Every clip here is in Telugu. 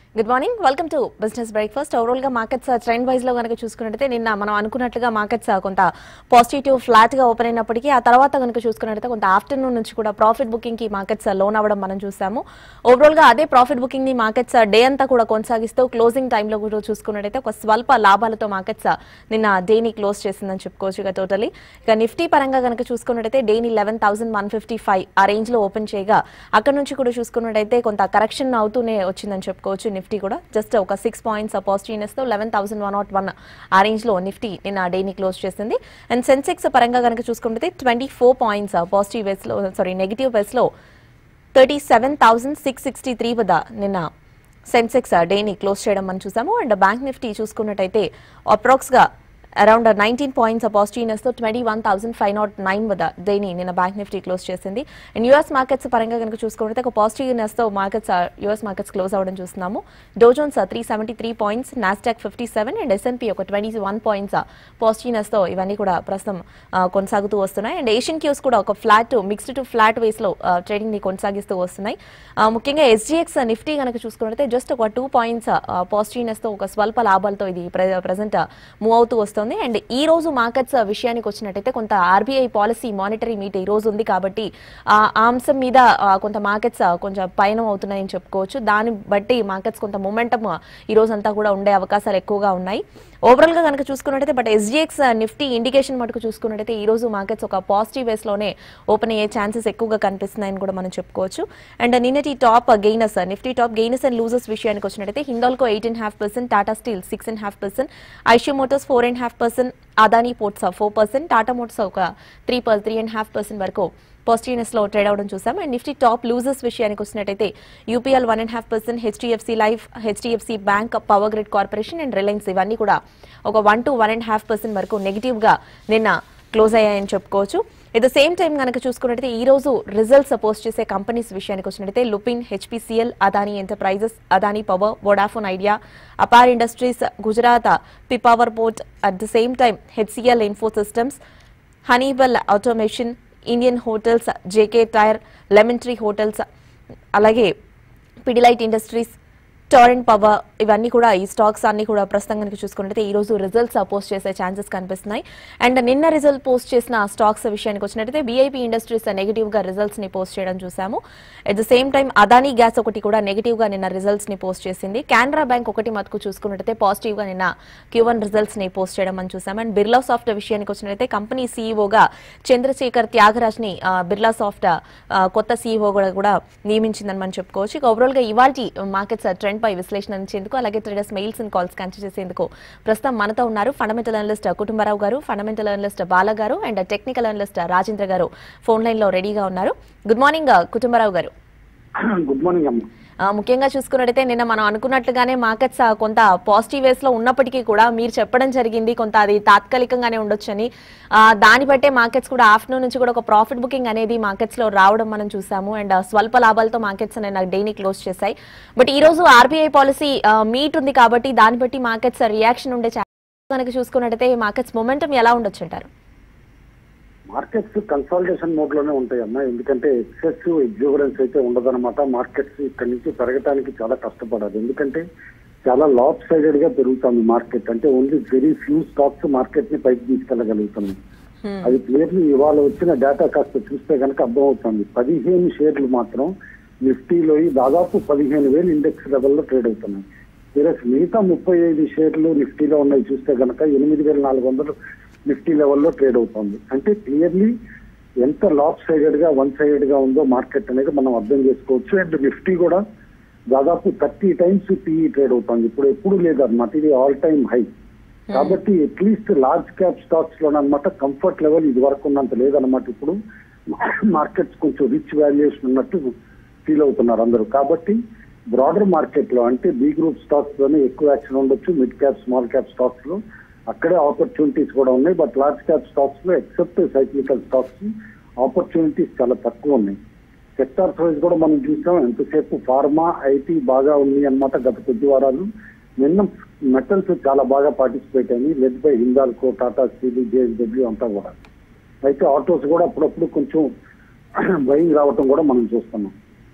Good morning welcome to business breakfast overall గా మార్కెట్స్ ట్రెండ్ వైజ్ లో కనుక చూసుకున్నట్టయితే నిన్న మనం అనుకున్నట్లుగా మార్కెట్స్ కొంత పాజిటివ్ ఫ్లాట్ గా ఓపెన్ అయినప్పటికీ ఆ తర్వాత కనుక చూసుకున్నట్టయితే కొంత ఆఫ్టర్నూన్ నుంచి కూడా ప్రాఫిట్ బుకింగ్ కి మార్కెట్స్ లోన్ అవ్వడం మనం చూసాము ఓవరాల్ గా అదే ప్రాఫిట్ బుకింగ్ ని మార్కెట్స్ డే అంతా కూడా కొనసాగిస్తూ క్లోజింగ్ టైంలో కూడా చూసుకున్నట్టయితే ఒక స్వల్ప లాభాలతో మార్కెట్స్ నిన్న డేని క్లోజ్ చేసిందని చెప్పుకోవచ్చు ఇక టోటలీ ఇక నిఫ్టీ పరంగా కనుక చూసుకున్నట్టయితే డేని eleven thousand one fifty five ఆ రేంజ్ లో ఓపెన్ చేయగా అక్కడ నుంచి కూడా చూసుకున్నట్టయితే కొంత కరెక్షన్ అవుతూనే వచ్చిందని చెప్పుకోవచ్చు నిఫ్టీ కూడా జస్ట్ ఒక సిక్స్ పాయింట్స్ పాజిటివ్నెస్ తో eleven thousand one not one ఆ రేంజ్ లో నిఫ్టీ నిన్న డేని క్లోజ్ చేసింది అండ్ సెన్సెక్స్ పరంగా కనుక చూసుకుంటే twenty four points positive ways లో సారీ నెగిటివ్ వేస్ లో thirty seven thousand six sixty three వద్ద నిన్న సెన్సెక్స్ డేని క్లోజ్ చేయడం మనం చూసాము అండ్ బ్యాంక్ నిఫ్టీ చూసుకున్నట్టయితే అప్రాక్స్ గా అరౌండ్ నైన్టీన్ పాయింట్స్ పాజిటివ్నెస్ తో twenty one thousand five not nine వద్ద డేని నిన్న బ్యాంక్ నిఫ్టీ క్లోజ్ చేసింది అండ్ యూఎస్ మార్కెట్స్ పరంగా కనుక చూసుకుంటే ఒక పాజిటివ్నెస్ తో మార్కెట్స్ యూఎస్ మార్కెట్స్ క్లోజ్ అవ్వడం చూస్తున్నాము Dow Jones three seventy three points Nasdaq fifty seven and S and P ఒక ట్వంటీ వన్ పాయింట్స్ పాజిటివ్నెస్ తో ఇవన్నీ కూడా ప్రస్తుతం ఆ, కొనసాగుతూ వస్తున్నాయి అండ్ ఏషియన్ క్యూస్ కూడా ఒక flat mixed to flat ways లో ట్రేడింగ్ ని కొనసాగిస్తూ వస్తున్నాయి ఆ, ముఖ్యంగా ఎస్జీఎక్స్ నిఫ్టీ కనుక చూసుకున్నట్లయితే జస్ట్ ఒక టూ పాయింట్స్ పాజిటివ్నెస్ తో ఒక స్వల్ప లాభాలతో ఇది ప్రజెంట్ మూవ్ అవుతూ వస్తుంది అండ్ ఈ రోజు మార్కెట్స్ విషయానికి వచ్చినట్టయితే కొంత ఆర్బీఐ పాలసీ మానిటరీ మీట్ ఈ రోజు ఉంది కాబట్టి ఆ ఆ అంశం మీద ఆ, కొంత మార్కెట్స్ కొంచెం పయనం అవుతున్నాయని చెప్పుకోవచ్చు దాన్ని బట్టి మార్కెట్స్ కొంత మొమెంటం ఈ రోజు అంతా కూడా ఉండే అవకాశాలు ఎక్కువగా ఉన్నాయి ఓవరాల్ గా కనుక చూసుకున్నట్టయితే బట్ ఎస్జీఎక్స్ నిఫ్టీ ఇండికేషన్ మటుకు చూసుకున్నట్టయితే ఈ రోజు మార్కెట్స్ ఒక పాజిటివ్ వేస్ లోనే ఓపెన్ అయ్యే ఛాన్సెస్ ఎక్కువగా కనిపిస్తున్నాయని కూడా మనం చెప్పుకోవచ్చు అండ్ నిన్నటి top gainers Nifty top gainers and losers విషయానికి వచ్చినట్టయితే Hindalco eight and half percent Tata steel six and half percent Eicher motors four and half percent Adani ports four percent Tata motors ఒక three per three and half percent వరకు పాజిటివ్నెస్ లో ట్రేడ్ అవడం చూసాం అండ్ నిఫ్టీ టాప్ లూజర్స్ విషయానికి వచ్చినట్టయితే UPL one and half percent HDFC life HDFC bank power grid corporation and Reliance ఇవన్నీ కూడా ఒక one two one and half percent వరకు నెగిటివ్ గా నిన్న క్లోజ్ అయ్యాయని చెప్పుకోవచ్చు ఎట్ ద సేమ్ టైం కనుక చూసుకున్నట్టయితే ఈ రోజు రిజల్ట్స్ పోస్ట్ చేసే కంపెనీస్ విషయానికి వచ్చినట్టయితే Lupin HPCL Adani enterprises Adani power Vodafone Idea Apar industries Gujarat Pipavav port at the same time HCL info systems Honeywell automation Indian hotels JK tyre lemon tree hotels అలాగే పిడిలైట్ ఇండస్ట్రీస్ టోరెంట్ పవర్ ఇవన్నీ కూడా ఈ స్టాక్స్ అన్ని కూడా ప్రస్తుతం కనుక చూసుకుంటే ఈ రోజు రిజల్ట్స్ పోస్ట్ చేసే ఛాన్సెస్ కనిపిస్తున్నాయి అండ్ నిన్న రిజల్ట్ పోస్ట్ చేసిన స్టాక్స్ విషయానికి వచ్చినట్టయితే బీఐపీ ఇండస్ట్రీస్ నెగిటివ్ గా రిజల్ట్స్ ని పోస్ట్ చేయడం చూసాము at the same time Adani gas ఒకటి కూడా నెగిటివ్ గా నిన్న రిజల్ట్స్ ని పోస్ట్ చేసింది కెనరా బ్యాంక్ ఒకటి మటుకు చూసుకున్నట్టయితే పాజిటివ్ గా నిన్న క్యూ వన్ రిజల్ట్స్ ని పోస్ట్ చేయడం మనం చూసాము అండ్ బిర్లా సాఫ్ట్ విషయానికి వచ్చినట్టయితే కంపెనీ సీఈఓగా చంద్రశేఖర్ త్యాగరాజ్ ని ఆ, బిర్లా సాఫ్ట్ ఆ, కొత్త సీఈఓ కూడా కూడా నియమించిందని మనం చెప్పుకోవచ్చు ఇక ఓవరాల్ గా ఇవాళ మార్కెట్స్ ట్రెండ్ పై విశ్లేషణ అందించేందుకు అలాగే traders mails and calls consider చేసేందుకు ప్రస్తుతం మనతో ఉన్నారు ఫండమెంటల్ అనలిస్ట్ కుటుంబరావు గారు ఫండమెంటల్ అనలిస్ట్ బాల గారు అండ్ టెక్నికల్ అనలిస్ట్ రాజేంద్ర గారు ఫోన్ లైన్ లో రెడీగా ఉన్నారు గుడ్ మార్నింగ్ కుటుంబరావు గారు గుడ్ మార్నింగ్ అమ్మ ఆ, ముఖ్యంగా చూసుకున్నట్టయితే నిన్న మనం అనుకున్నట్లుగానే మార్కెట్స్ ఆ, కొంత పాజిటివ్ వేస్ లో ఉన్నప్పటికీ కూడా మీరు చెప్పడం జరిగింది కొంత అది తాత్కాలికంగానే ఉండొచ్చని ఆ, దాన్ని బట్టే మార్కెట్స్ కూడా ఆఫ్టర్నూన్ నుంచి కూడా ఒక ప్రాఫిట్ బుకింగ్ అనేది మార్కెట్స్ లో రావడం మనం చూసాము అండ్ స్వల్ప లాభాలతో మార్కెట్స్ నిన్న డేని క్లోజ్ చేశాయి బట్ ఈ రోజు ఆర్బీఐ పాలసీ మీట్ ఉంది కాబట్టి దాన్ని బట్టి మార్కెట్స్ రియాక్షన్ ఉండే ఛాన్స్ కనుక చూసుకున్నట్టయితే మార్కెట్స్ మొమెంటం ఎలా ఉండొచ్చు అంటారు మార్కెట్స్ కన్సాలిడేషన్ మోడ్ లోనే ఉంటాయి అన్న ఎందుకంటే ఎక్సెసివ్ ఎగ్జూబరెన్స్ అయితే ఉండదన్నమాట మార్కెట్స్ ఇక్కడి నుంచి పెరగడానికి చాలా కష్టపడాలి ఎందుకంటే చాలా లాప్ సైడెడ్ గా పెరుగుతుంది మార్కెట్ అంటే only very few stocks market ని పైకి తీసుకెళ్ళగలుగుతున్నాయి అది క్లియర్లీ ఇవాళ వచ్చిన డేటా కాస్త చూస్తే కనుక అర్థమవుతుంది పదిహేను షేర్లు మాత్రం నిఫ్టీలో దాదాపు పదిహేను వేలు ఇండెక్స్ లెవెల్లో ట్రేడ్ అవుతున్నాయి వీరస్ మిగతా ముప్పై ఐదు షేర్లు నిఫ్టీలో ఉన్నాయి చూస్తే కనుక ఎనిమిది వేల నాలుగు వందలు నిఫ్టీ లెవెల్లో ట్రేడ్ అవుతుంది అంటే క్లియర్లీ ఎంత లాప్ సైడెడ్ గా వన్ సైడెడ్ గా ఉందో మార్కెట్ అనేది మనం అర్థం చేసుకోవచ్చు అండ్ నిఫ్టీ కూడా దాదాపు థర్టీ టైమ్స్ పీఈ ట్రేడ్ అవుతుంది ఇప్పుడు ఎప్పుడు లేదన్నమాట ఇది ఆల్ టైమ్ హై కాబట్టి అట్లీస్ట్ లార్జ్ క్యాప్ స్టాక్స్ లోనమాట కంఫర్ట్ లెవెల్ ఇది వరకు ఉన్నంత లేదన్నమాట ఇప్పుడు మార్కెట్స్ కొంచెం రిచ్ వాల్యుయేషన్ ఉన్నట్టు ఫీల్ అవుతున్నారు అందరూ కాబట్టి బ్రాడర్ మార్కెట్ లో అంటే బి గ్రూప్ స్టాక్స్ లోనే ఎక్కువ యాక్షన్ ఉండొచ్చు mid cap small cap stocks లో అక్కడే ఆపర్చునిటీస్ కూడా ఉన్నాయి బట్ లార్జ్ క్యాప్ స్టాక్స్ లో ఎక్సెప్ట్ సైక్లికల్ స్టాక్స్ ఆపర్చునిటీస్ చాలా తక్కువ ఉన్నాయి సెక్టార్స్ వైజ్ కూడా మనం చూసాం ఎంతసేపు ఫార్మా ఐటీ బాగా ఉంది అన్నమాట గత కొద్ది వారాలు నిన్న మెటల్స్ చాలా బాగా పార్టిసిపేట్ అయినాయి led by Hindalco Tata steel JSW అంతా కూడా అయితే ఆటోస్ కూడా అప్పుడప్పుడు కొంచెం బయింగ్ రావటం కూడా మనం చూస్తున్నాం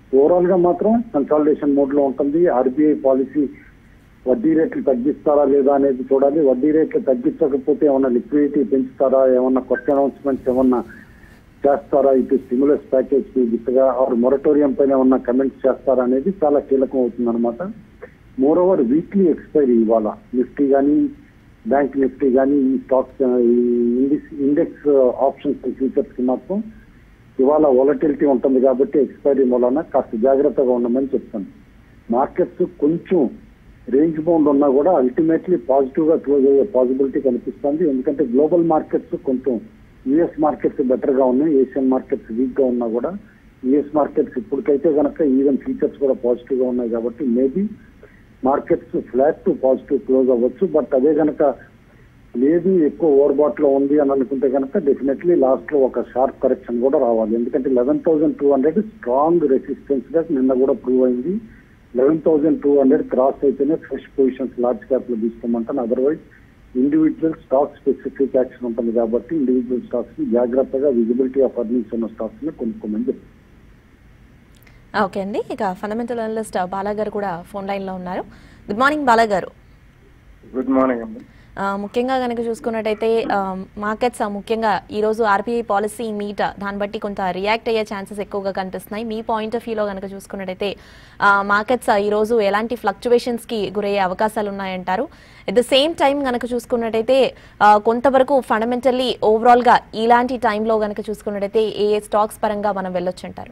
ఓవరాల్ గా మాత్రం కన్సాలిడేషన్ మోడ్ లో ఉంటుంది ఆర్బీఐ పాలసీ వడ్డీ రేట్లు తగ్గిస్తారా లేదా అనేది చూడాలి వడ్డీ రేట్లు తగ్గించకపోతే ఏమన్నా లిక్విడిటీ పెంచుతారా ఏమన్నా కొత్త అనౌన్స్మెంట్స్ ఏమన్నా చేస్తారా ఇటు స్టిమ్యులస్ ప్యాకేజ్ కి దిశగా ఆర్ మొరటోరియం పైన ఏమన్నా కమెంట్స్ చేస్తారా అనేది చాలా కీలకం అవుతుంది అనమాట మోర్ ఓవర్ వీక్లీ ఎక్స్పైరీ ఇవాళ నిఫ్టీ కానీ బ్యాంక్ నిఫ్టీ కానీ ఈ స్టాక్స్ ఇండెక్స్ ఆప్షన్స్ ఫ్యూచర్స్ కి మాత్రం ఇవాళ వాలటిలిటీ ఉంటుంది కాబట్టి ఎక్స్పైరీ మూలన కాస్త జాగ్రత్తగా ఉండమని చెప్తాను మార్కెట్స్ కొంచెం రేంజ్ బౌండ్ ఉన్నా కూడా అల్టిమేట్లీ పాజిటివ్ గా క్లోజ్ అయ్యే పాసిబిలిటీ కనిపిస్తుంది ఎందుకంటే గ్లోబల్ మార్కెట్స్ కొంచెం యుఎస్ మార్కెట్స్ బెటర్ గా ఉన్నాయి ఏషియన్ మార్కెట్స్ వీక్ గా ఉన్నా కూడా యుఎస్ మార్కెట్స్ ఇప్పటికైతే కనుక ఈవెన్ ఫీచర్స్ కూడా పాజిటివ్ గా ఉన్నాయి కాబట్టి maybe markets flat to positive close అవ్వచ్చు బట్ అదే కనుక లేదు ఎక్కువ ఓవర్బాట్ లో ఉంది అని అనుకుంటే కనుక డెఫినెట్లీ లాస్ట్ లో ఒక షార్ప్ కరెక్షన్ కూడా రావాలి ఎందుకంటే eleven thousand two hundred strong resistance గా నిన్న కూడా ప్రూవ్ అయింది eleven thousand two hundred cross అయితేనే ఫ్రెష్ పొజిషన్స్ లార్జ్ క్యాప్ లో తీసుకోమంటాను otherwise individual stock specific action ఉంటుంది కాబట్టి ఇండివిజువల్ స్టాక్స్ ని జాగ్రత్తగా విజిబిలిటీ ఆఫ్ అర్నింగ్స్ ఉన్న స్టాక్స్ ని కొనుక్కోమని చెప్తాను ఓకే అండి ఇక ఫండమెంటల్ అనలిస్ట్ బాలా గారు కూడా ఫోన్ లైన్లో ఉన్నారు గుడ్ మార్నింగ్ బాలా గారు గుడ్ మార్నింగ్ అమ్మ ఆ, ముఖ్యంగా కనుక చూసుకున్నట్టయితే ఆ, మార్కెట్స్ ఆ, ముఖ్యంగా ఈరోజు ఆర్బీఐ పాలసీ మీట్ దాన్ని బట్టి కొంత రియాక్ట్ అయ్యే ఛాన్సెస్ ఎక్కువగా కనిపిస్తున్నాయి మీ పాయింట్ ఆఫ్ వ్యూలో కనుక చూసుకున్నట్టయితే ఆ, మార్కెట్స్ ఆ, ఈరోజు ఎలాంటి ఫ్లక్చువేషన్స్కి గురయ్యే అవకాశాలు ఉన్నాయంటారు ఎట్ ద సేమ్ టైం కనుక చూసుకున్నట్టయితే ఆ, కొంతవరకు ఫండమెంటల్లీ ఓవరాల్గా ఇలాంటి టైంలో కనుక చూసుకున్నట్టయితే ఏ ఏ స్టాక్స్ పరంగా మనం వెళ్ళొచ్చు అంటారు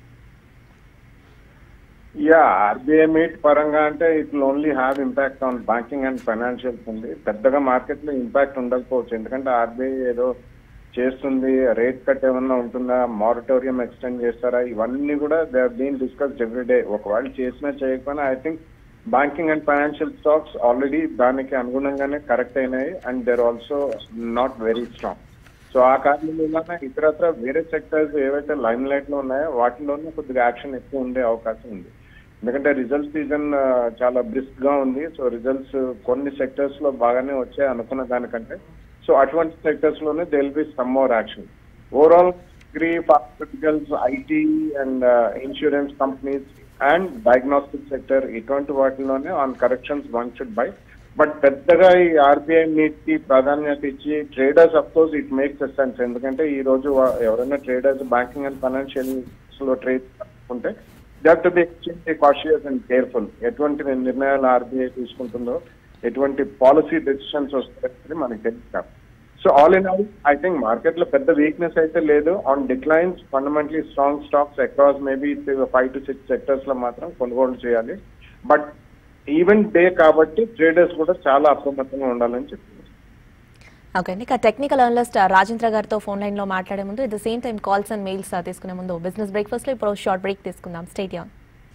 యా ఆర్బీఐ మీట్ పరంగా అంటే it will only have impact on banking and financials ఉంది పెద్దగా మార్కెట్ లో ఇంపాక్ట్ ఉండకపోవచ్చు ఎందుకంటే ఆర్బీఐ ఏదో చేస్తుంది రేట్ కట్ ఏమన్నా ఉంటుందా మారటోరియం ఎక్స్టెండ్ చేస్తారా ఇవన్నీ కూడా they are been discussed every day ఒకవేళ చేసినా చేయకపోయినా I think banking and financial stocks already దానికి అనుగుణంగానే కరెక్ట్ అయినాయి and there also not very strong so ఆ కారణం వల్ల ఇతరత్ర వేరే సెక్టర్స్ ఏవైతే లైమ్ లైట్ లో ఉన్నాయో వాటిలోనే కొద్దిగా యాక్షన్ ఎక్కువ ఉండే అవకాశం ఉంది ఎందుకంటే రిజల్ట్ సీజన్ చాలా బ్రిస్క్ గా ఉంది సో రిజల్ట్స్ కొన్ని సెక్టర్స్ లో బాగానే వచ్చాయి అనుకున్న దానికంటే సో అటువంటి సెక్టర్స్ లోనే they will be some more action overall agri pharmaceuticals IT and insurance companies and diagnostic sector ఇటువంటి వాటిలోనే on corrections one should buy but పెద్దగా ఈ ఆర్బీఐ మీట్ కి ప్రాధాన్యత ఇచ్చి traders of course it makes sense ఎందుకంటే ఈ రోజు వా- ఎవరైనా ట్రేడర్స్ బ్యాంకింగ్ అండ్ ఫైనాన్షియల్స్ లో ట్రేడ్ ఉంటే they have to be extremely cautious and careful ఎటువంటి నిర్ణయాలు ఆర్బీఐ తీసుకుంటుందో ఎటువంటి పాలసీ డెసిషన్స్ వస్తాయని మనకి తెలుసు కాదు so all in all I think market లో పెద్ద వీక్నెస్ అయితే లేదు on declines fundamentally strong stocks across maybe five to six sectors లో మాత్రం కొనుగోలు చేయాలి బట్ ఈవెన్ డే కాబట్టి ట్రేడర్స్ కూడా చాలా అప్రమత్తంగా ఉండాలని చెప్తున్నారు ఓకే అండి ఇక టెక్నికల్ అనలిస్ట్ రాజేంద్ర గారితో ఫోన్ లైన్లో మాట్లాడే ముందు at the same time calls and mails తీసుకునే ముందు బిజినెస్ బ్రేక్ఫాస్ట్లో ఇప్పుడు షార్ట్ బ్రేక్ తీసుకుందాం స్టేడియం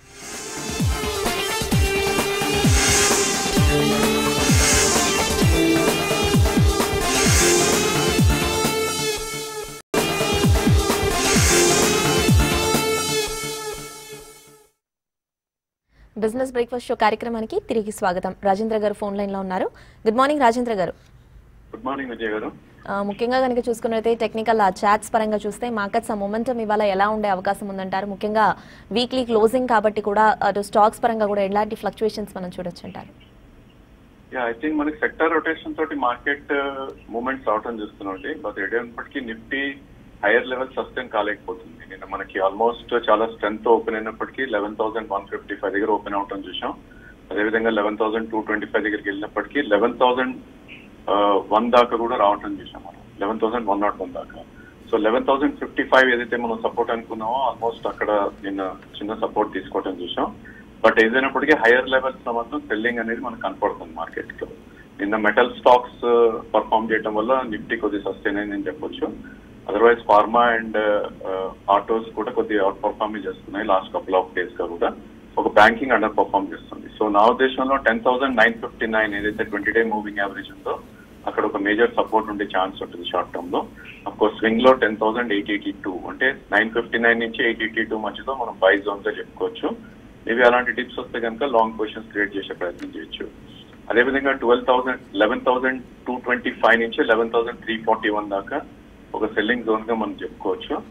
బిజినెస్ బ్రేక్ఫాస్ట్ షో కార్యక్రమానికి తిరిగి స్వాగతం రాజేంద్ర గారు ఫోన్ లైన్లో ఉన్నారు గుడ్ మార్నింగ్ రాజేంద్ర గారు గుడ్ మార్నింగ్ విజయ్ గారు ఆ, ముఖ్యంగా కనుక చూసుకున్నట్లయితే టెక్నికల్ చాట్స్ పరంగా చూస్తే మార్కెట్స్ ఆ మొమెంటం ఇవాళ ఎలా ఉండే అవకాశం ఉందంటారు ముఖ్యంగా వీక్లీ క్లోజింగ్ కాబట్టి కూడా అటు స్టాక్స్ పరంగా కూడా ఎలాంటి ఫ్లక్చుయేషన్స్ మనం చూడొచ్చు అంటారు యా ఐ థింక్ మనకి సెక్టర్ రొటేషన్ తోటి మార్కెట్ మూమెంట్స్ అవటం చూస్తున్నాండి బట్ ఎడైనప్పటికీ నిఫ్టీ హైయర్ లెవెల్ సస్టైన్ కాలేకపోతుంది నిన్న మనకి ఆల్మోస్ట్ చాలా స్ట్రెంత్ ఓపెన్ అయినప్పటికీ eleven thousand one fifty five దగ్గర ఓపెన్ అవటం చూసాం అదేవిధంగా eleven thousand two twenty five దగ్గరికి వెళ్ళినప్పటికీ లెవెన్ థౌసండ్ వన్ దాకా కూడా రావటం చూసాం మనం eleven thousand one not one దాకా so eleven thousand fifty five ఏదైతే మనం సపోర్ట్ అనుకున్నామో ఆల్మోస్ట్ అక్కడ నిన్న చిన్న సపోర్ట్ తీసుకోవటం చూసాం బట్ ఏదైనప్పటికీ హైయర్ లెవెల్స్ లో మాత్రం సెల్లింగ్ అనేది మనకు కనపడుతుంది మార్కెట్ లో నిన్న మెటల్ స్టాక్స్ పర్ఫామ్ చేయడం వల్ల నిఫ్టీ కొద్దిగా సస్టైన్ అయిందని చెప్పొచ్చు అదర్వైజ్ ఫార్మా అండ్ ఆటోస్ కూడా కొద్దిగా అవుట్ పర్ఫార్మ్ చేస్తున్నాయి లాస్ట్ కపుల్ ఆఫ్ డేస్ గా కూడా ఒక బ్యాంకింగ్ అండర్ పర్ఫార్మ్ చేస్తుంది సో నా ఉద్దేశంలో ten thousand nine fifty nine ఏదైతే ట్వంటీ డే మూవింగ్ యావరేజ్ ఉందో అక్కడ ఒక మేజర్ సపోర్ట్ ఉండే ఛాన్స్ ఉంటుంది షార్ట్ టర్మ్ లో కోర్స్ స్వింగ్ లో ten thousand eight eighty two అంటే నైన్ ఫిఫ్టీ నైన్ నుంచి ఎయిట్ ఎయిటీ టూ మధ్యలో మనం బై జోన్ గా చెప్పుకోవచ్చు ఇవి అలాంటి టిప్స్ వస్తే కనుక లాంగ్ పొజిషన్స్ క్రియేట్ చేసే ప్రయత్నం చేయొచ్చు అదేవిధంగా twelve thousand eleven thousand two twenty five నుంచి eleven thousand three forty one దాకా ఒక సెల్లింగ్ జోన్ గా మనం చెప్పుకోవచ్చు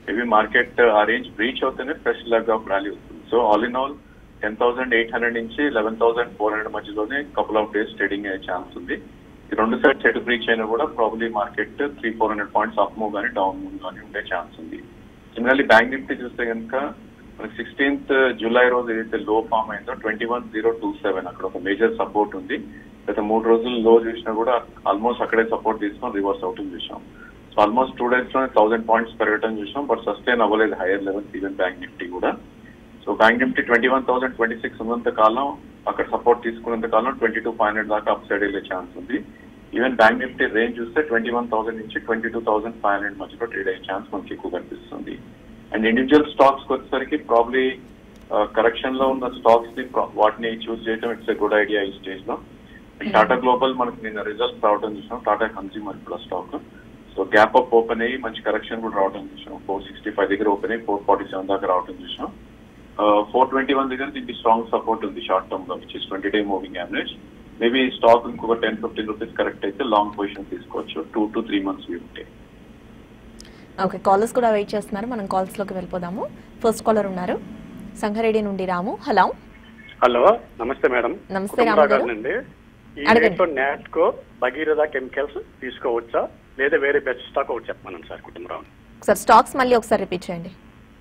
మేబీ మార్కెట్ ఆ రేంజ్ బ్రీచ్ అవుతేనే ఫ్రెష్ లెగ్ ఆఫ్ ర్యాలీ వస్తుంది so all in all ten thousand eight hundred నుంచి లెవెన్ థౌసండ్ ఫోర్ హండ్రెడ్ మధ్యలోనే కపుల్ ఆఫ్ డేస్ ట్రేడింగ్ అయ్యే ఛాన్స్ ఉంది ఈ రెండు సైడ్ సెట్ బ్రీచ్ అయినా కూడా probably market three four hundred points up move కానీ డౌన్ మూవ్ కానీ ఉండే ఛాన్స్ ఉంది సిమిలర్లీ బ్యాంక్ నిఫ్టీ చూస్తే కనుక మనకి సిక్స్టీన్త్ జూలై రోజు ఏదైతే లో ఫామ్ అయిందో twenty one zero two seven అక్కడ ఒక మేజర్ సపోర్ట్ ఉంది గత మూడు రోజులు లో చూసినా కూడా ఆల్మోస్ట్ అక్కడే సపోర్ట్ తీసుకొని రివర్స్ అవుటింగ్ చూసాం సో ఆల్మోస్ట్ టూ డేస్ లోనే థౌసండ్ పాయింట్స్ పెరగటం చూసాం బట్ సస్టైన్ అవ్వలేదు higher level even bank Nifty కూడా so bank Nifty twenty one thousand twenty six ఉన్నంత కాలం అక్కడ సపోర్ట్ తీసుకున్నంత కాలం ట్వంటీ టూ ఫైవ్ హండ్రెడ్ దాకా అప్ సైడ్ వెళ్ళే ఛాన్స్ ఉంది ఈవెన్ బ్యాంక్ నిఫ్టీ రేంజ్ చూస్తే ట్వంటీ వన్ థౌసండ్ నుంచి twenty two thousand five hundred మధ్యలో ట్రేడ్ అయ్యే ఛాన్స్ మనకి ఎక్కువ కనిపిస్తుంది అండ్ ఇండివిజువల్ స్టాక్స్ వచ్చేసరికి ప్రాబ్లీ కరెక్షన్ లో ఉన్న స్టాక్స్ ని pro- వాటిని చూస్ చేయడం ఇట్స్ ఎ గుడ్ ఐడియా ఈ స్టేజ్ లో టాటా గ్లోబల్ మనకి నిన్న రిజల్ట్స్ రావడం చూసాం టాటా కన్స్యూమర్ ఇప్పుడు stock so gap up open అయ్యి మంచి కరెక్షన్ కూడా రావడం చూసాం ఫోర్ సిక్స్టీ ఫైవ్ దగ్గర ఓపెన్ అయ్యి ఫోర్ ఫార్టీ సెవెన్ దాకా రావడం చూసాం ఫోర్ ట్వంటీ వన్ దగ్గర దీనికి స్ట్రాంగ్ సపోర్ట్ ఉంది షార్ట్ టర్మ్ లో which is twenty day moving average maybe stock ఇంకొక టెన్ ఫిఫ్టీన్ రూపీస్ కరెక్ట్ అయితే లాంగ్ పొజిషన్ తీసుకోవచ్చు two to three months view ఉంటే ఓకే కాలర్స్ కూడా వెయిట్ చేస్తున్నారు మనం కాల్స్ లోకి వెళ్ళిపోదాము ఫస్ట్ కాలర్ ఉన్నారు సంగారెడ్డి నుండి రాము హలో హలో నమస్తే మేడం నమస్తే, కుటుంబరావు రాము గారు. గారినండి. ఈ అడగండి. రేట్లో నాట్కో భగీరథ కెమికల్స్ తీసుకోవచ్చా లేదా వేరే బెస్ట్ స్టాక్ ఒకటి చెప్పమనండి సార్ కుటుంబరావు ఒకసారి స్టాక్స్ మళ్ళీ ఒకసారి రిపీట్ చేయండి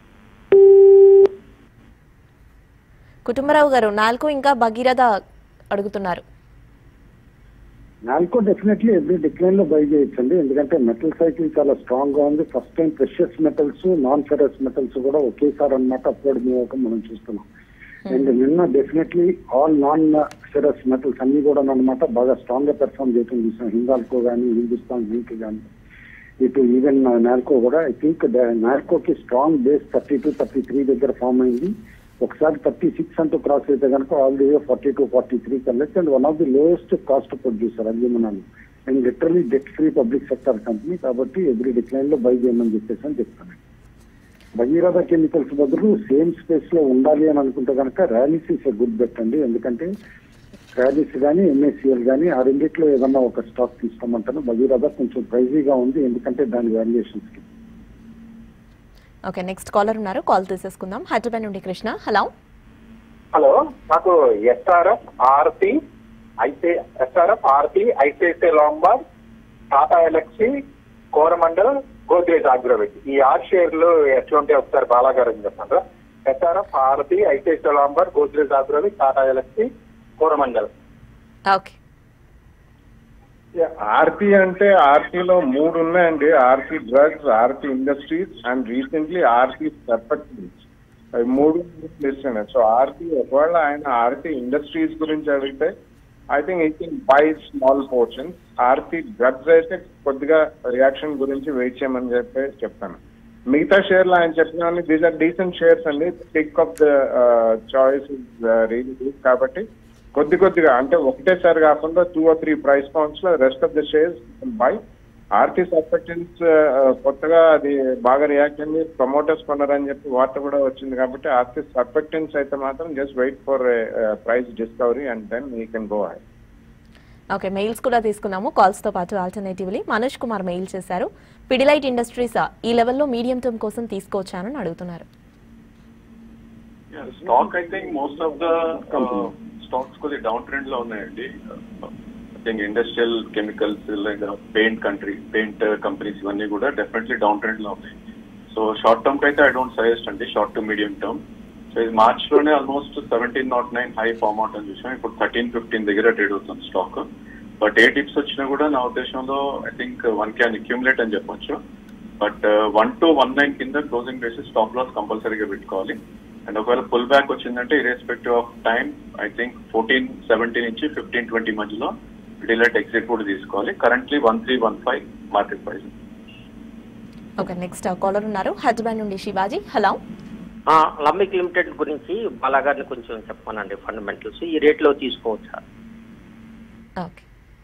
కుటుంబరావు గారు నాలుగు ఇంకా భగీరథ అడుగుతున్నారు నాల్కో డెఫినెట్లీ ఎవ్రీ డిక్లైన్ లో బై చేయొచ్చండి ఎందుకంటే మెటల్ సైకిల్ చాలా స్ట్రాంగ్ గా ఉంది first time precious metals non ferrous metals కూడా ఒకేసారి అన్నమాట అప్లోడ్ మూవ్ అవటం మనం చూస్తున్నాం అండ్ నిన్న definitely all non ferrous metals అన్ని కూడా అనమాట బాగా స్ట్రాంగ్ గా పెర్ఫామ్ చేయటం చూసాం హిందాల్కో కానీ హిందుస్థాన్ జింక్ కానీ ఇటు ఈవెన్ నాల్కో కూడా ఐ థింక్ నాల్కోకి strong base thirty two thirty three దగ్గర ఫామ్ అయింది ఒకసారి థర్టీ సిక్స్ అంటూ క్రాస్ అయితే కనుక all the way forty two forty three collect and one of the lowest cost producer అల్యూమినాలు and literally debt free public sector company కాబట్టి ఎవ్రీ డిక్లైన్ లో బై చేయమని చెప్పేసి అని చెప్తాను భగీరథ కెమికల్స్ బదులు సేమ్ స్పేస్ లో ఉండాలి అని అనుకుంటే కనుక Rallis is a good bet అండి ఎందుకంటే ర్యాలీస్ కానీ ఎంఎస్సిఎల్ కానీ ఆ రెండిట్లో ఏదన్నా ఒక స్టాక్ తీసుకోమంటాను భగీరథ కొంచెం ప్రైజీగా ఉంది ఎందుకంటే దాని వాల్యుయేషన్స్ కి ఓకే నెక్స్ట్ కాలర్ ఉన్నారు కాల్ తీసేసుకుందాం హైదరాబాద్ నుండి కృష్ణ హలో హలో నాకు ఎస్ఆర్ఎఫ్ ఆర్తి ఐసే SRF Aarti ICICI Lombard Tata Elxsi Coromandel Godrej Agrovet ఈ ఆరు షేర్లు ఎట్లా ఉంటాయి ఒకసారి బాలాగారు చెప్పండి SRF Aarti ICICI Lombard Godrej Agrovet Tata Elxsi Coromandel okay Aarti అంటే ఆర్తిలో మూడు ఉన్నాయండి Aarti drugs Aarti industries and recently Aarti surfactants అవి మూడు లిస్ట్ ఉన్నాయి సో ఆర్తి ఒకవేళ ఆయన ఆర్తి ఇండస్ట్రీస్ గురించి అడిగితే I think I think by small portion Aarti drugs అయితే కొద్దిగా రియాక్షన్ గురించి వెయిట్ చేయమని చెప్పి చెప్తాను మిగతా షేర్లు ఆయన చెప్పిన దీస్ ఆర్ డీసెంట్ షేర్స్ అండి pick of the choice is really good కాబట్టి కొద్ది కొద్దిగా అంటే ఒకటేసారి కాకుండా two or three price points లో rest of the shares buy Aarti Surfactants కొత్తగా అది బాగా రియాక్ట్ అయింది ప్రమోటర్స్ కొన్నారని చెప్పి వార్త కూడా వచ్చింది కాబట్టి ఆర్టీ సర్ఫెక్టెన్స్ అయితే మాత్రం just wait for price discovery and then you can go high okay mails కూడా తీసుకున్నాము కాల్స్ తో పాటు ఆల్టర్నేటివ్లీ మనోజ్ కుమార్ మెయిల్ చేశారు పిడిలైట్ ఇండస్ట్రీస్ ఈ లెవెల్లో మీడియం టర్మ్ కోసం తీసుకోవచ్చానని అడుగుతున్నారు stock I think most of the stocks కొద్దిగా డౌన్ ట్రెండ్ లో ఉన్నాయండి ఐ థింక్ ఇండస్ట్రియల్ కెమికల్స్ లేదా పెయింట్ కంట్రీ పెయింట్ కంపెనీస్ ఇవన్నీ కూడా డెఫినెట్లీ డౌన్ ట్రెండ్ లో ఉన్నాయి సో షార్ట్ టర్మ్ అయితే ఐ డోంట్ సజెస్ట్ అండి short to medium term so ఇది మార్చ్ లోనే almost seventeen not nine high form out అని చూసాం ఇప్పుడు థర్టీన్ ఫిఫ్టీన్ దగ్గర ట్రేడ్ అవుతుంది స్టాక్ బట్ ఏ టిప్స్ వచ్చినా కూడా నా ఉద్దేశంలో I think one can accumulate అని చెప్పొచ్చు but one two one nine కింద క్లోజింగ్ బేసిస్ స్టాప్ లాస్ కంపల్సరీగా పెట్టుకోవాలి అండ్ ఒకవేళ పుల్ బ్యాక్ వచ్చిందంటే irrespective of time I think fourteen seventeen నుంచి ఫిఫ్టీన్ ట్వంటీ మధ్యలో డిలైట్ ఎగ్జిట్ కూడా తీసుకోవాలి currently one three one five market price okay next caller ఉన్నారు హైదరాబాద్ నుండి శివాజీ హలో లంబిక్ లిమిటెడ్ గురించి బాలాగారిని కొంచెం చెప్పమనండి ఫండమెంటల్స్ ఈ రేట్లో తీసుకోవచ్చా okay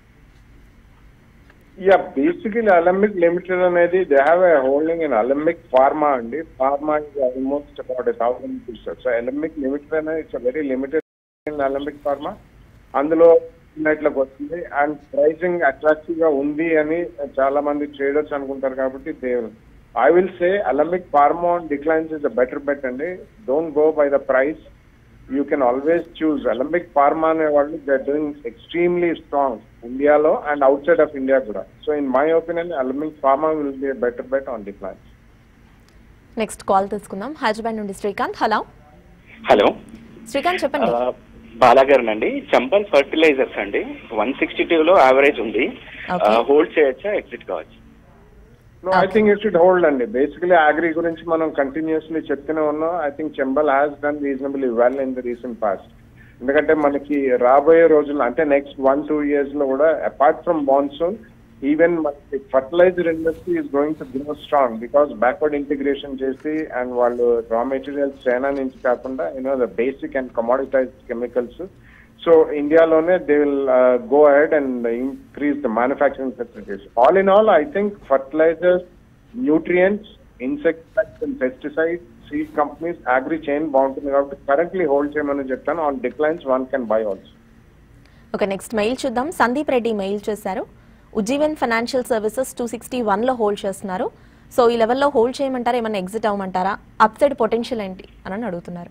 ya basically Alembic limited అనేది they have a holding in Alembic Pharma అండి pharma is almost about thousand pieces so Alembic limited అనేది it's very limited in Alembic Pharma అందులో ఇట్లకు వస్తుంది అండ్ ప్రైసింగ్ అట్రాక్టివ్ గా ఉంది అని చాలా మంది ట్రేడర్స్ అనుకుంటారు కాబట్టి they I will say Alembic Pharma on declines is a better bet అండి don't go by the price you can always choose Alembic Pharma అనే వాళ్ళు దే డూయింగ్ ఎక్స్ట్రీమ్లీ స్ట్రాంగ్ ఇండియాలో and outside of India కూడా so in my opinion Alembic Pharma will be better bet on declines next call తీసుకుందాం హైదరాబాద్ నుండి శ్రీకాంత్ హలో హలో శ్రీకాంత్ చెప్పండి బాలాగారు అండి చంపల్ ఫర్టిలైజర్స్ అండి వన్ సిక్స్టీ టూ లో యావరేజ్ ఉంది Okay. హోల్డ్ చేయొచ్చా ఎగ్జిట్ కావచ్చు No, I think it should hold అండి బేసికలీ అగ్రి గురించి మనం కంటిన్యూస్లీ చెప్తూనే ఉన్నాం I think Chambal has done reasonably well in the recent past ఎందుకంటే మనకి రాబోయే రోజుల్లో అంటే నెక్స్ట్ వన్ టూ ఇయర్స్ లో కూడా అపార్ట్ ఫ్రమ్ మాన్సూన్ ఈవెన్ మనకి fertiliser industry is going to grow strong because backward integration చేసి అండ్ వాళ్ళు రా మెటీరియల్స్ చైనా నుంచి కాకుండా you know the basic and commoditised chemicals so ఇండియాలోనే they will go ahead and increase the manufacturing facilities all in all I think fertilisers nutrients insecticides and pesticides seed companies agri chain బాగుంటుంది కాబట్టి కరెంట్లీ హోల్డ్ చేయమని చెప్తాను on declines one can buy also okay next mail చూద్దాం సందీప్ రెడ్డి మెయిల్ చేశారు Ujjivan financial services two sixty వన్లో హోల్డ్ చేస్తున్నారు సో ఈ లెవెల్లో హోల్డ్ చేయమంటారా ఏమైనా ఎగ్జిట్ అవ్వమంటారా అప్సైడ్ పొటెన్షియల్ ఏంటి అని అడుగుతున్నారు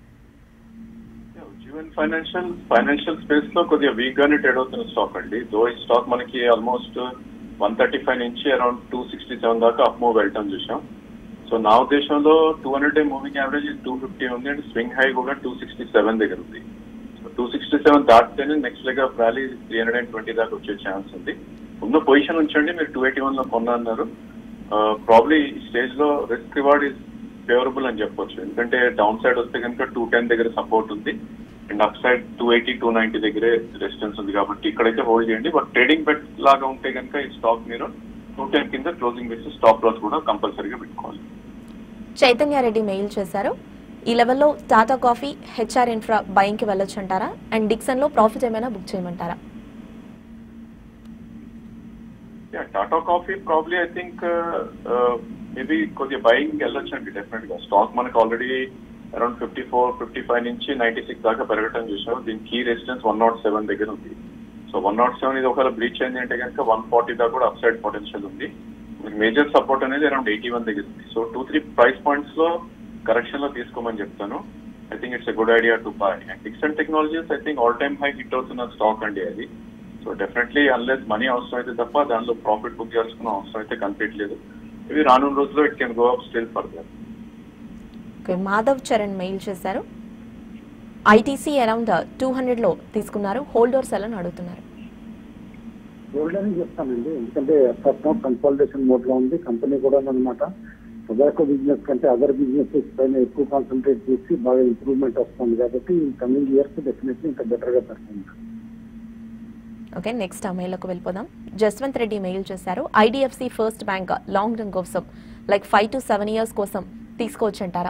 జీవన్ ఫైనాన్షియల్ ఫైనాన్షియల్ స్పేస్ లో కొద్దిగా వీక్ గానే ట్రేడ్ అవుతున్న స్టాక్ అండి దో ఈ స్టాక్ మనకి ఆల్మోస్ట్ వన్ థర్టీ ఫైవ్ నుంచి అరౌండ్ టూ సిక్స్టీ సెవెన్ దాకా అప్ మూవ్ వెళ్ళటం చూసాం సో నా ఉద్దేశంలో two hundred day moving average two fifty ఉంది అండ్ స్వింగ్ హై కూడా టూ సిక్స్టీ సెవెన్ దగ్గర ఉంది సో టూ సిక్స్టీ సెవెన్ దాటితేనే next leg of rally three hundred and twenty దాకా వచ్చే ఛాన్స్ ఉంది ఉన్న పొజిషన్ ఉంచండి మీరు టూ ఎయిటీ వన్ లో కొన్నా అన్నారు ప్రాబ్లీ ఈ స్టేజ్ లో రిస్క్ రివార్డ్ ఇస్ ఫేవరబుల్ అని చెప్పొచ్చు ఎందుకంటే డౌన్ సైడ్ వస్తే కనుక టూ టెన్ దగ్గర సపోర్ట్ ఉంది and up side two eighty two ninety దగ్గరే రెసిస్టెన్స్ ఉంది కాబట్టి ఇక్కడైతే హోల్డ్ చేయండి బట్ ట్రేడింగ్ బెట్ లాగా ఉంటే కనుక ఈ స్టాక్ మీరు టూ టెన్ కింద క్లోజింగ్ బేసి స్టాప్ లాస్ కూడా కంపల్సరీగా పెట్టుకోవాలి చైతన్య రెడ్డి మెయిల్ చేశారు ఈ లెవెల్లో టాటా కాఫీ హెచ్ఆర్ ఇన్ఫ్రా బయింగ్కి వెళ్ళొచ్చు అంటారా అండ్ డిక్సన్లో ప్రాఫిట్ ఏమైనా బుక్ చేయమంటారా Tata Coffee probably I think maybe కొద్దిగా బయింగ్ వెళ్ళొచ్చండి డెఫినెట్ గా స్టాక్ మనకి already around fifty four fifty five నుంచి నైన్టీ సిక్స్ దాకా పెరగటం చూసాం దీని కీ రెసిస్టెన్స్ వన్ నాట్ సెవెన్ దగ్గర ఉంది సో వన్ నాట్ సెవెన్ ఇది ఒకవేళ బ్రీచ్ అయింది అంటే కనుక వన్ ఫార్టీ దాకా కూడా అప్ సైడ్ పొటెన్షియల్ ఉంది మేజర్ సపోర్ట్ అనేది అరౌండ్ ఎయిటీ వన్ దగ్గర ఉంది so two three price points లో కరెక్షన్ లో తీసుకోమని చెప్తాను I think it's a good idea to buy and Dixon technologies I think all time high hit అవుతున్న స్టాక్ అండి అది సో డెఫినెట్లీ అన్లెస్ మనీ అవసరం అయితే తప్ప దానిలో ప్రాఫిట్ బుక్ చేసుకున్న అవసరం అయితే కనిపించలేదు ఇవి రానున్న రోజుల్లో it can go up still further okay Madhav Charan mail చేశారు ఐటీసీ అరౌండ్ టూ హండ్రెడ్లో తీసుకున్నారు హోల్డర్స్ ఎలా అడుగుతున్నారు గోల్డ్ అని చెప్తానండి ఎందుకంటే ఫస్ట్ కన్సల్టేషన్ మోడ్ లో ఉంది కంపెనీ కూడా అనమాట టొబాకో బిజినెస్ కంటే అదర్ బిజినెసెస్ పైన ఎక్కువ కాన్సన్ట్రేట్ చేసి బాగా ఇంప్రూవ్మెంట్ వస్తుంది కాబట్టి ఈ కమింగ్ ఇయర్స్ డెఫినెట్లీ ఇంకా బెటర్ గా పెడుతుంది ఓకే నెక్స్ట్ ఆ మెయిల్లోకి వెళ్ళిపోదాం జస్వంత్ రెడ్డి మెయిల్ చేశారు IDFC first bank long run కోసం like five to seven years కోసం తీసుకోవచ్చు అంటారా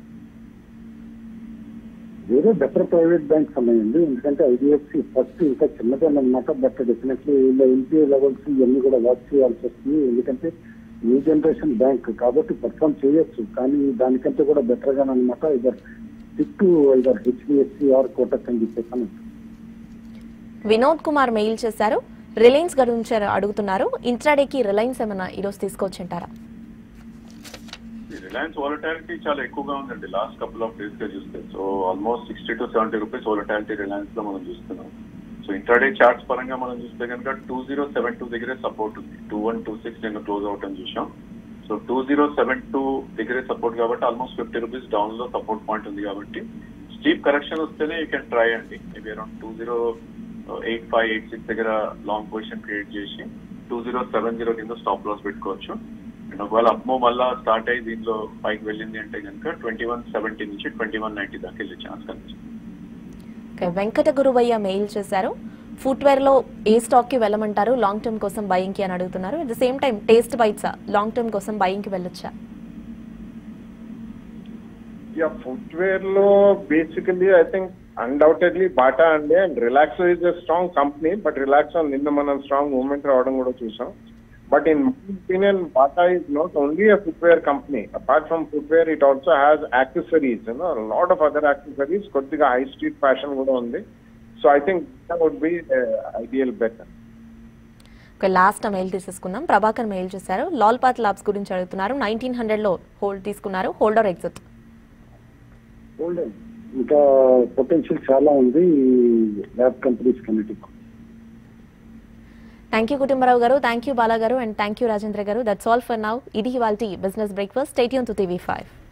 వేరే బెటర్ ప్రైవేట్ బ్యాంక్స్ ఉన్నాయండి ఎందుకంటే ఐడిఎఫ్సి ఫస్ట్ ఇంకా చిన్నదేనమాట బట్ డెఫినెట్లీ ఇలా ఎన్పిఏ లెవెల్స్ ఇవన్నీ కూడా వాచ్ చేయాల్సి వస్తుంది ఎందుకంటే న్యూ జనరేషన్ బ్యాంక్ కాబట్టి పర్ఫామ్ చేయొచ్చు కానీ దానికంటే కూడా బెటర్ గా అనమాట ఇదర్ సిక్ ఇదర్ హెచ్డిఎఫ్సి ఆర్ కోటక్ అని చెప్పేసి వినోద్ కుమార్ మెయిల్ చేశారు రిలయన్స్ గురించి అడుగుతున్నారు ఇంట్రాడేకి రిలయన్స్ ఏమైనా ఈరోజు తీసుకోవచ్చు అంటారా రిలయన్స్ వాలటాలిటీ చాలా ఎక్కువగా ఉందండి లాస్ట్ కపుల్ ఆఫ్ డేస్ గా చూస్తే so almost sixty to seventy rupees volatility Reliance లో మనం చూస్తున్నాం సో ఇంటర్డే చార్ట్స్ పరంగా మనం చూస్తే కనుక టూ జీరో సెవెన్ టూ దగ్గరే సపోర్ట్ ఉంది టూ వన్ టూ సిక్స్ నేను క్లోజ్ అవటం చూసాం so two zero seven two దగ్గరే సపోర్ట్ కాబట్టి ఆల్మోస్ట్ ఫిఫ్టీ రూపీస్ డౌన్ లో సపోర్ట్ పాయింట్ ఉంది కాబట్టి స్టీప్ కరెక్షన్ వస్తేనే యూ కెన్ ట్రై అండి maybe around two zero eight five eight six దగ్గర లాంగ్ పొజిషన్ క్రియేట్ చేసి టూ జీరో సెవెన్ జీరో కింద స్టాప్ లాస్ పెట్టుకోవచ్చు అండ్ ఒకవేళ అప్మో మళ్ళా స్టార్ట్ అయ్యి దీనిలో పైకి వెళ్ళింది అంటే కనుక ట్వంటీ వన్ సెవెంటీ నుంచి ట్వంటీ వన్ నైన్టీ దాకా వెళ్ళే ఛాన్స్ కనిపిస్తుంది ఓకే వెంకట గురువయ్య మెయిల్ చేశారు ఫుట్వేర్ లో ఏ స్టాక్ కి వెళ్ళమంటారు లాంగ్ టర్మ్ కోసం బయింగ్ కి అని అడుగుతున్నారు at the same time Taste Bites long term కోసం బయింగ్ కి వెళ్ళొచ్చా యా ఫుట్వేర్ లో basically I think undoubtedly Bata అండి and Relaxo is a strong company but Relaxo నిన్న మనం స్ట్రాంగ్ మూవ్మెంట్ రావడం కూడా చూసాం but in my opinion Bata is not only a footwear company apart from footwear it also has accessories lot of other accessories కొద్దిగా హై స్ట్రీట్ ఫ్యాషన్ కూడా ఉంది so I think would be ideal better ఒక లాస్ట్ మెయిల్ తీసేసుకుందాం ప్రభాకర్ మెయిల్ చేశారు లాల్పాత్ ల్యాబ్స్ గురించి అడుగుతున్నారు నైన్టీన్ హండ్రెడ్లో హోల్డ్ తీసుకున్నారు హోల్డర్ ఎగ్జిట్ హోల్డ్ ఇంకా పొటెన్షియల్ చాలా ఉంది ల్యాబ్ కంపెనీస్ కన్నిటికి థ్యాంక్ యూ కుటుంబరావు గారు థ్యాంక్ యూ బాలా గారు అండ్ థ్యాంక్ యూ రాజేంద్ర గారు దట్స్ ఆల్ ఫర్ నౌ ఇది ఇవాల్టి business breakfast stay tuned to TV five